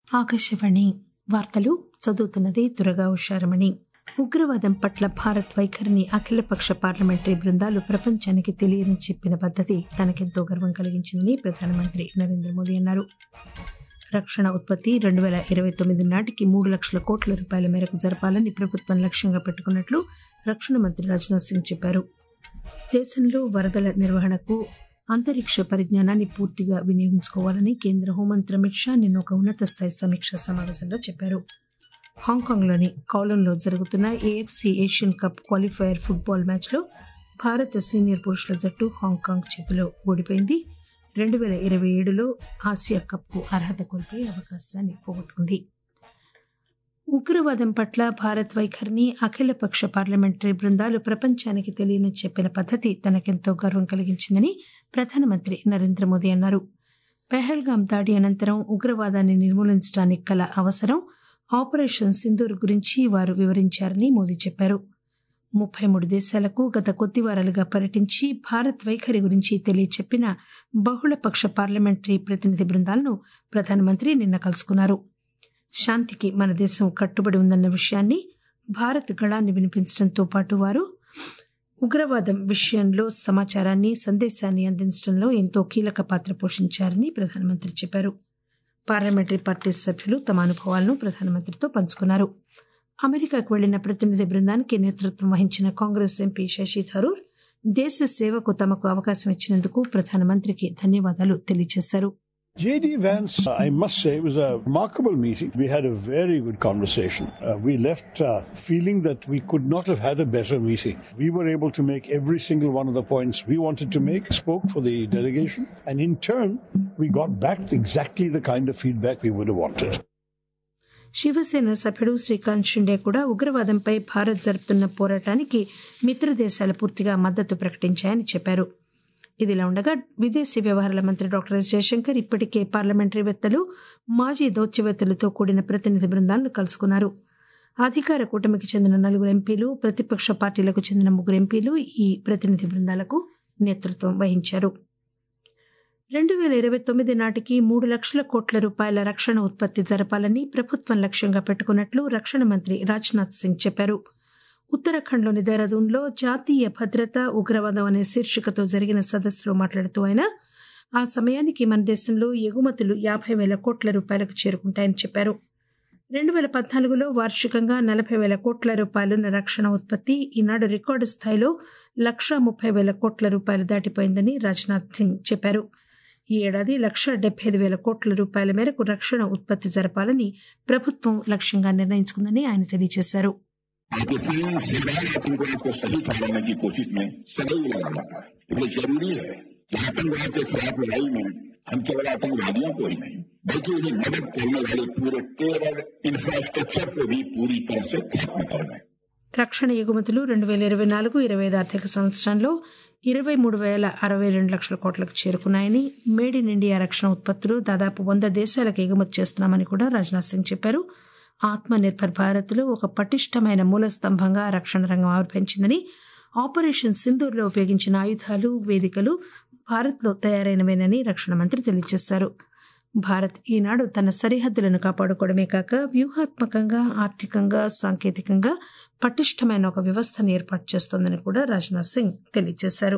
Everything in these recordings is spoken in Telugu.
ఆకాశవాణి వార్తలు చదువుతున్నది దురగా ఉషారమణి ఉగ్రవాదం పట్ల భారత్ వైఖరిని అఖిలపక్ష పార్లమెంటరీ బృందాలు ప్రపంచానికి తెలియని చెప్పిన పద్దతి తనకెంతో గర్వం కలిగించిందని ప్రధానమంత్రి నరేంద్ర మోదీ అన్నారు రక్షణ ఉత్పత్తి రెండు పేల ఇరవై తొమ్మిది నాటికి మూడు లక్షల కోట్ల రూపాయల మేరకు జరపాలని ప్రభుత్వం లక్ష్యంగా పెట్టుకున్నట్లు రక్షణ మంత్రి రాజ్నాథ్ సింగ్ చెప్పారు దేశంలో వరదల నిర్వహణకు అంతరిక్ష పరిజ్ఞానాన్ని పూర్తిగా వినియోగించుకోవాలని కేంద్ర హోంమంత్రి అమిత్ షా నిన్న ఒక ఉన్నత స్థాయి సమీక్షా సమావేశంలో చెప్పారు హాంకాంగ్లోని కౌలంలో జరుగుతున్న AFC Asian cup qualifier football మ్యాచ్లో భారత సీనియర్ పురుషుల జట్టు హాంకాంగ్ చేతిలో ఓడిపోయింది రెండు పేల ఇరవై ఏడులో ఆసియా కప్కు అర్హత కోల్పోయే అవకాశాన్ని పోగొట్టుకుంది ఉగ్రవాదం పట్ల భారత్ వైఖరిని అఖిలపక్ష పార్లమెంటరీ బృందాలు ప్రపంచానికి తెలియని చెప్పిన పద్దతి తనకెంతో గర్వం కలిగించిందని ప్రధానమంత్రి నరేంద్ర మోదీ అన్నారు పెహల్గాం దాడి అనంతరం ఉగ్రవాదాన్ని నిర్మూలించడానికి కల అవసరం ఆపరేషన్ సింధూర్ గురించి వారు వివరించారని మోదీ చెప్పారు ముప్పై మూడు దేశాలకు గత కొద్ది వారాలుగా పర్యటించి భారత్ వైఖరి గురించి తెలియచెప్పిన బహుళపక్ష పార్లమెంటరీ ప్రతినిధి బృందాలను ప్రధానమంత్రి నిన్న కలుసుకున్నారు శాంతికి మన దేశం కట్టుబడి ఉందన్న విషయాన్ని భారత్ గళాన్ని వినిపించడంతో పాటు వారు ఉగ్రవాదం విషయంలో సమాచారాన్ని సందేశాన్ని అందించడంలో ఎంతో కీలక పాత్ర పోషించారని ప్రధానమంత్రి చెప్పారు పార్లమెంటరీ పార్టీ సభ్యులు తమ అనుభవాలను ప్రధానమంత్రితో పంచుకున్నారు అమెరికాకు వెళ్లిన ప్రతినిధి బృందానికి నేతృత్వం వహించిన కాంగ్రెస్ ఎంపీ శశి థరూర్ దేశ సేవకు తమకు అవకాశం ఇచ్చినందుకు ప్రధానమంత్రికి ధన్యవాదాలు తెలియజేశారు JD Vance, I must say, was a remarkable meeting. We had a very good conversation. Uh, we left uh, feeling that we could not have had a better meeting. We were able to make every single one of the points we wanted to make, spoke for the delegation, and in turn, we got back exactly the kind of feedback we would have wanted. Shiv Sena సభ్యుడు శ్రీకాంత్ షిండే కూడా ఉగ్రవాదంపై భారత్ జరుపుతున్న పోరాటానికి మిత్ర దేశాలు పూర్తిగా మద్దతు ప్రకటించాయని చెప్పారు ఇదిలా ఉండగా విదేశీ వ్యవహారాల మంత్రి డాక్టర్ ఎస్ జయశంకర్ ఇప్పటికే పార్లమెంటరీవేత్తలు మాజీ దౌత్యవేత్తలతో కూడిన ప్రతినిధి బృందాలను కలుసుకున్నారు అధికార కూటమికి చెందిన నలుగురు ఎంపీలు ప్రతిపక్ష పార్టీలకు చెందిన ముగ్గురు ఎంపీలు ఈ ప్రతినిధి బృందాలకు నేతృత్వం వహించారు రెండు పేల ఇరవై తొమ్మిది నాటికి మూడు లక్షల కోట్ల రూపాయల రక్షణ ఉత్పత్తి జరపాలని ప్రభుత్వం లక్ష్యంగా పెట్టుకున్నట్లు రక్షణ మంత్రి రాజ్నాథ్ సింగ్ చెప్పారు ఉత్తరాఖండ్లోని దేహరాదూన్లో జాతీయ భద్రత ఉగ్రవాదం అనే శీర్షికతో జరిగిన సదస్సులో మాట్లాడుతూ ఆయన ఆ సమయానికి మన దేశంలో ఎగుమతులు యాభై వేల కోట్ల రూపాయలకు చేరుకుంటాయని చెప్పారు రెండు వేల పద్నాలుగులో వార్షికంగా నలభై వేల కోట్ల రూపాయలున్న రక్షణ ఉత్పత్తి ఈనాడు రికార్డు స్థాయిలో లక్షా ముప్పై వేల కోట్ల రూపాయలు దాటిపోయిందని రాజ్నాథ్ సింగ్ చెప్పారు ఈ ఏడాది లక్ష డెబ్బై ఐదు వేల కోట్ల రూపాయల మేరకు రక్షణ ఉత్పత్తి జరపాలని ప్రభుత్వం లక్ష్యంగా నిర్ణయించుకుందని ఆయన తెలియజేశారు पाकिस्तान हजारों आतंकवाद को सही ठहराने की कोशिश में सदैव लगा रहता है इसलिए जरूरी है कि आतंकवाद के खिलाफ लड़ाई में हम केवल आतंकवादियों को ही नहीं बल्कि उन्हें मदद करने वाले पूरे टेरर इंफ्रास्ट्रक्चर को भी पूरी तरह से खत्म कर दें రక్షణ ఎగుమతులు రెండు వేల ఇరవై నాలుగు ఇరవై ఐదు ఆర్థిక సంవత్సరంలో ఇరవై మూడు వేల అరవై రెండు లక్షల కోట్లకు చేరుకున్నాయని మేడ్ ఇన్ ఇండియా రక్షణ ఉత్పత్తులు దాదాపు వంద దేశాలకు ఎగుమతి చేస్తున్నామని కూడా రాజ్నాథ్ సింగ్ చెప్పారు ఆత్మ నిర్భర్ భారత్లో ఒక పటిష్టమైన మూల స్తంభంగా రక్షణ రంగం ఆవిర్భవించిందని ఆపరేషన్ సింధూర్లో ఉపయోగించిన ఆయుధాలు వేదికలు భారత్లో తయారైనవేనని రక్షణ మంత్రి తెలియజేశారు భారత్ ఈనాడు తన సరిహద్దులను కాపాడుకోవడమే కాక వ్యూహాత్మకంగా ఆర్థికంగా సాంకేతికంగా పటిష్టమైన ఒక వ్యవస్థను ఏర్పాటు చేస్తోందని కూడా రాజ్నాథ్ సింగ్ తెలియజేశారు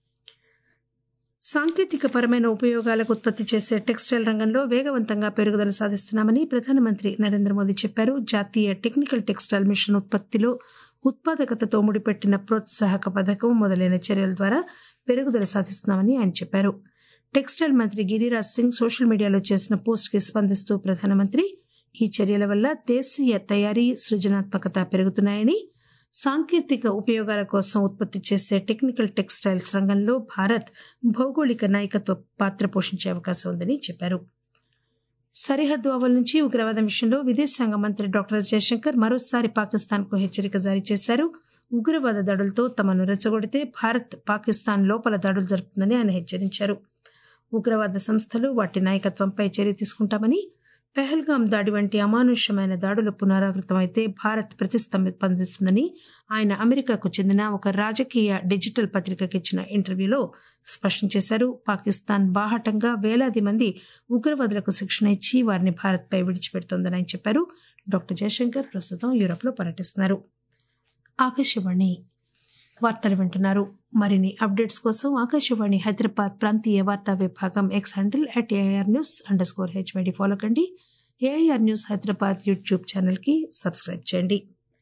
సాంకేతిక పరమైన ఉపయోగాలకు ఉత్పత్తి చేసే టెక్స్టైల్ రంగంలో వేగవంతంగా పెరుగుదల సాధిస్తున్నామని ప్రధానమంత్రి నరేంద్ర మోదీ చెప్పారు జాతీయ టెక్నికల్ టెక్స్టైల్ మిషన్ ఉత్పత్తిలో ఉత్పాదకతతో ముడిపెట్టిన ప్రోత్సాహక పథకం మొదలైన చర్యల ద్వారా పెరుగుదల సాధిస్తున్నామని ఆయన చెప్పారు టెక్స్టైల్ మంత్రి గిరిరాజ్ సింగ్ సోషల్ మీడియాలో చేసిన పోస్ట్కి స్పందిస్తూ ప్రధానమంత్రి ఈ చర్యల వల్ల దేశీయ తయారీ సృజనాత్మకత పెరుగుతున్నాయని సాంకేతిక ఉపయోగాల కోసం ఉత్పత్తి చేసే టెక్నికల్ టెక్స్టైల్స్ రంగంలో భారత్ భౌగోళిక నాయకత్వ పాత్ర పోషించే అవకాశం ఉందని చెప్పారు సరిహద్దు అవల్ నుంచి ఉగ్రవాదం విషయంలో విదేశాంగ మంత్రి డాక్టర్ ఎస్ జయశంకర్ మరోసారి పాకిస్తాన్కు హెచ్చరిక జారీ చేశారు ఉగ్రవాద దాడులతో తమను రెచ్చగొడితే భారత్ పాకిస్తాన్ లోపల దాడులు జరుపుతుందని ఆయన హెచ్చరించారు ఉగ్రవాద సంస్థలు వాటి నాయకత్వంపై చర్య తీసుకుంటామని పెహల్గాం దాడి వంటి అమానుష్యమైన దాడులు పునరావృతమైతే భారత్ ప్రతిస్పందిస్తుందని ఆయన అమెరికాకు చెందిన ఒక రాజకీయ డిజిటల్ పత్రికకి ఇచ్చిన ఇంటర్వ్యూలో స్పష్టం చేశారు పాకిస్తాన్ బాహటంగా వేలాది మంది ఉగ్రవాదులకు శిక్షణ ఇచ్చి వారిని భారత్పై విడిచిపెడుతోందని ఆయన చెప్పారు డాక్టర్ జయశంకర్ ప్రస్తుతం యూరోప్లో పర్యటిస్తున్నారు ఆకాశవాణి వార్తలు వింటున్నారు మరిన్ని అప్డేట్స్ కోసం ఆకాశవాణి హైదరాబాద్ ప్రాంతీయ వార్తా విభాగం X handle at AIR news underscore HYD follow కండి ఏఐఆర్ న్యూస్ హైదరాబాద్ యూట్యూబ్ ఛానల్కి సబ్స్క్రైబ్ చేయండి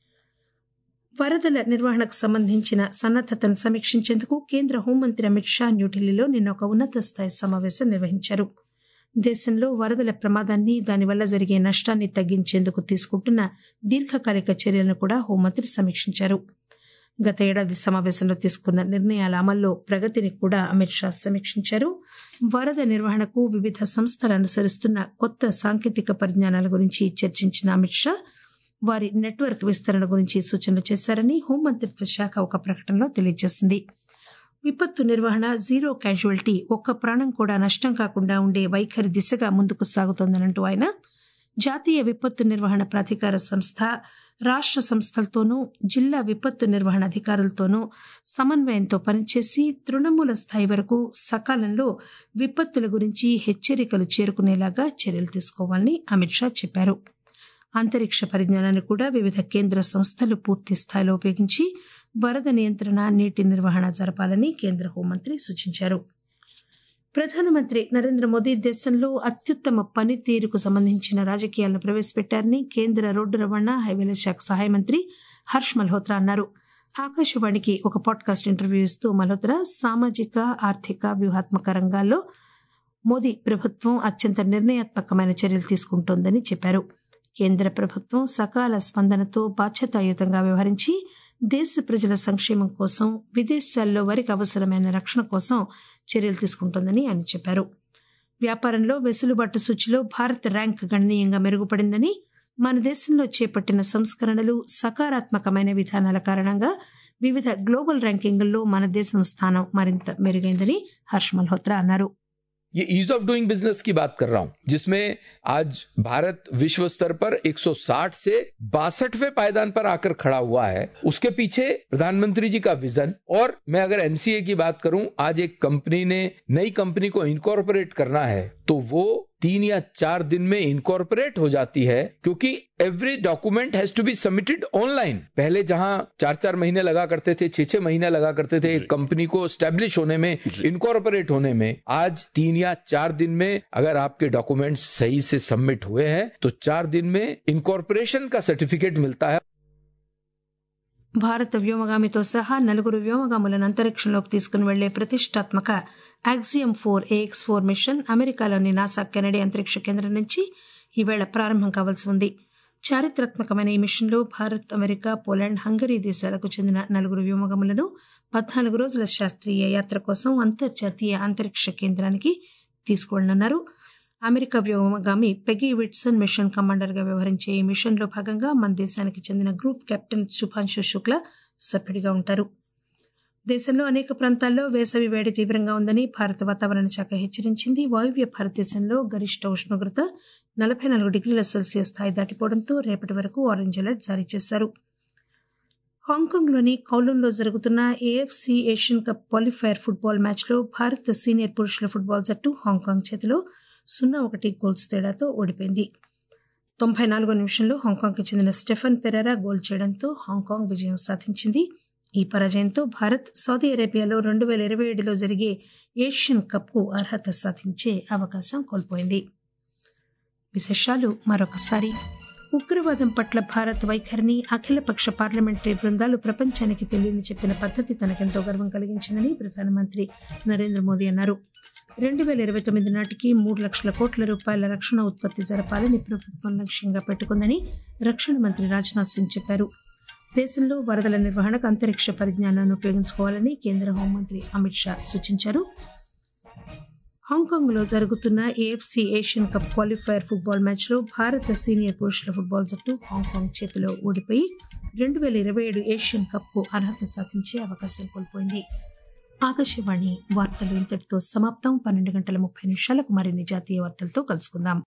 వరదల నిర్వహణకు సంబంధించిన సన్నద్దతను సమీక్షించేందుకు కేంద్ర హోంమంత్రి అమిత్ షా న్యూఢిల్లీలో నిన్న ఒక ఉన్నత స్థాయి సమావేశం నిర్వహించారు దేశంలో వరదల ప్రమాదాన్ని దానివల్ల జరిగే నష్టాన్ని తగ్గించేందుకు తీసుకుంటున్న దీర్ఘకాలిక చర్యలను కూడా హోంమంత్రి సమీక్షించారు గత ఏడాది సమావేశంలో తీసుకున్న నిర్ణయాల అమల్లో ప్రగతిని కూడా అమిత్ షా సమీక్షించారు వరద నిర్వహణకు వివిధ సంస్థలు అనుసరిస్తున్న కొత్త సాంకేతిక పరిజ్ఞానాల గురించి చర్చించిన అమిత్ షా వారి నెట్వర్క్ విస్తరణ గురించి సూచనలు చేశారని హోంమంత్రిత్వ శాఖ ఒక ప్రకటనలో తెలియజేసింది విపత్తు నిర్వహణ జీరో క్యాజువాలిటీ ఒక్క ప్రాణం కూడా నష్టం కాకుండా ఉండే వైఖరి దిశగా ముందుకు సాగుతోందనంటూ ఆయన జాతీయ విపత్తు నిర్వహణ ప్రాధికార సంస్థ రాష్ట్ర సంస్థలతోనూ జిల్లా విపత్తు నిర్వహణ అధికారులతోనూ సమన్వయంతో పనిచేసి తృణమూల స్థాయి వరకు సకాలంలో విపత్తుల గురించి హెచ్చరికలు చేరుకునేలాగా చర్యలు తీసుకోవాలని అమిత్ షా చెప్పారు అంతరిక్ష పరిజ్ఞానాన్ని కూడా వివిధ కేంద్ర సంస్థలు పూర్తి స్థాయిలో ఉపయోగించి వరద నియంత్రణ నీటి నిర్వహణ జరపాలని కేంద్ర హోంమంత్రి సూచించారు ప్రధానమంత్రి నరేంద్ర మోదీ దేశంలో అత్యుత్తమ పనితీరుకు సంబంధించిన రాజకీయాలను ప్రవేశపెట్టారని కేంద్ర రోడ్డు రవాణా హైవేల శాఖ సహాయ మంత్రి హర్ష్ మల్హోత్రా అన్నారు ఆకాశవాణికి ఒక పాడ్కాస్ట్ ఇంటర్వ్యూ ఇస్తూ మల్హోత్రా సామాజిక ఆర్థిక వ్యూహాత్మక రంగాల్లో మోదీ ప్రభుత్వం అత్యంత నిర్ణయాత్మకమైన చర్యలు తీసుకుంటోందని చెప్పారు కేంద్ర ప్రభుత్వం సకాల స్పందనతో బాధ్యతాయుతంగా వ్యవహరించి దేశ ప్రజల సంక్షేమం కోసం విదేశాల్లో వారికి అవసరమైన రక్షణ కోసం చర్యలు తీసుకుంటోందని ఆయన చెప్పారు వ్యాపారంలో వెసులుబాటు సూచిలో భారత్ ర్యాంక్ గణనీయంగా మెరుగుపడిందని మన దేశంలో చేపట్టిన సంస్కరణలు సకారాత్మకమైన విధానాల కారణంగా వివిధ గ్లోబల్ ర్యాంకింగుల్లో మన దేశం స్థానం మరింత మెరుగైందని హర్ష్ మల్హోత్రా అన్నారు ये ईज ऑफ डूइंग बिजनेस की बात कर रहा हूं जिसमें आज भारत विश्व स्तर पर 160 से बासठवें पायदान पर आकर खड़ा हुआ है उसके पीछे प्रधानमंत्री जी का विजन और मैं अगर एमसीए की बात करूं आज एक कंपनी ने नई कंपनी को इनकॉर्पोरेट करना है तो वो तीन या चार दिन में इनकॉर्पोरेट हो जाती है क्योंकि every document has to be submitted online पहले जहां चार चार महीने लगा करते थे छह छह महीने लगा करते थे एक कंपनी को स्टैब्लिश होने में इनकॉर्पोरेट होने में आज तीन या चार दिन में अगर आपके डॉक्यूमेंट्स सही से सबमिट हुए हैं तो चार दिन में इनकॉर्पोरेशन का सर्टिफिकेट मिलता है భారత వ్యోమగామితో సహా నలుగురు వ్యోమగాములను అంతరిక్షంలోకి తీసుకుని వెళ్లే ప్రతిష్టాత్మక Axiom four AX four mission అమెరికాలోని నాసా కెనడీ అంతరిక్ష కేంద్రం నుంచి ఈవేళ ప్రారంభం కావాల్సి ఉంది చారిత్రాత్మకమైన ఈ మిషన్లో భారత్ అమెరికా పోలాండ్ హంగరీ దేశాలకు చెందిన నలుగురు వ్యోమగములను పద్నాలుగు రోజుల శాస్త్రీయ యాత్ర కోసం అంతర్జాతీయ అంతరిక్ష కేంద్రానికి తీసుకువెళ్లనున్నారు అమెరికా వ్యోమగామి పెగీ విట్సన్ మిషన్ కమాండర్ గా వ్యవహరించే ఈ మిషన్ లో భాగంగా మన దేశానికి చెందిన గ్రూప్ కెప్టెన్ శుభాంశు శుక్ల సభ్యుడిగా ఉంటారు దేశంలో అనేక ప్రాంతాల్లో వేసవి వేడి తీవ్రంగా ఉందని భారత వాతావరణ శాఖ హెచ్చరించింది వాయువ్య భారతదేశంలో గరిష్ట ఉష్ణోగ్రత నలభై నాలుగు డిగ్రీల సెల్సియస్ స్థాయి దాటిపోవడంతో రేపటి వరకు ఆరెంజ్ అలర్ట్ జారీ చేశారు హాంకాంగ్లోని కౌలంలో జరుగుతున్న AFC Asian cup qualifier football మ్యాచ్లో భారత సీనియర్ పురుషుల ఫుట్బాల్ జట్టు హాంకాంగ్ చేతిలో సున్నా ఒకటి గోల్స్ తేడాతో ఓడిపోయింది తొంభై నాలుగో నిమిషంలో హాంకాంగ్కి చెందిన స్టెఫన్ పెరెరా గోల్ చేయడంతో హాంకాంగ్ విజయం సాధించింది ఈ పరాజయంతో భారత్ సౌదీ అరేబియాలో రెండు వేల ఇరవై ఏడులో జరిగే ఏషియన్ కప్కు అర్హత సాధించే అవకాశం కోల్పోయింది విశేషాలు మరొకసారి ఉగ్రవాదం పట్ల భారత్ వైఖరిని అఖిలపక్ష పార్లమెంటరీ బృందాలు ప్రపంచానికి తెలియని చెప్పిన పద్ధతి తనకెంతో గర్వం కలిగించిందని ప్రధానమంత్రి నరేంద్ర మోదీ అన్నారు రెండు వేల ఇరవై తొమ్మిది నాటికి మూడు లక్షల కోట్ల రూపాయల రక్షణ ఉత్పత్తి జరపాలని ప్రభుత్వం లక్ష్యంగా పెట్టుకుందని రక్షణ మంత్రి రాజ్నాథ్ సింగ్ చెప్పారు దేశంలో వరదల నిర్వహణకు అంతరిక్ష పరిజ్ఞానాన్ని ఉపయోగించుకోవాలని కేంద్ర హోంమంత్రి అమిత్ షా సూచించారు హాంకాంగ్ లో జరుగుతున్న AFC Asian cup qualifier football match లో భారత సీనియర్ పురుషుల ఫుట్బాల్ జట్టు హాంకాంగ్ చేతిలో ఓడిపోయి రెండు వేల ఇరవై ఏడు ఏషియన్ కప్ కు అర్హత సాధించే అవకాశం కోల్పోయింది ఆకాశవాణి వార్తలు ఇంతటితో సమాప్తం పన్నెండు గంటల ముప్పై నిమిషాలకు మరిన్ని జాతీయ వార్తలతో కలుసుకుందాం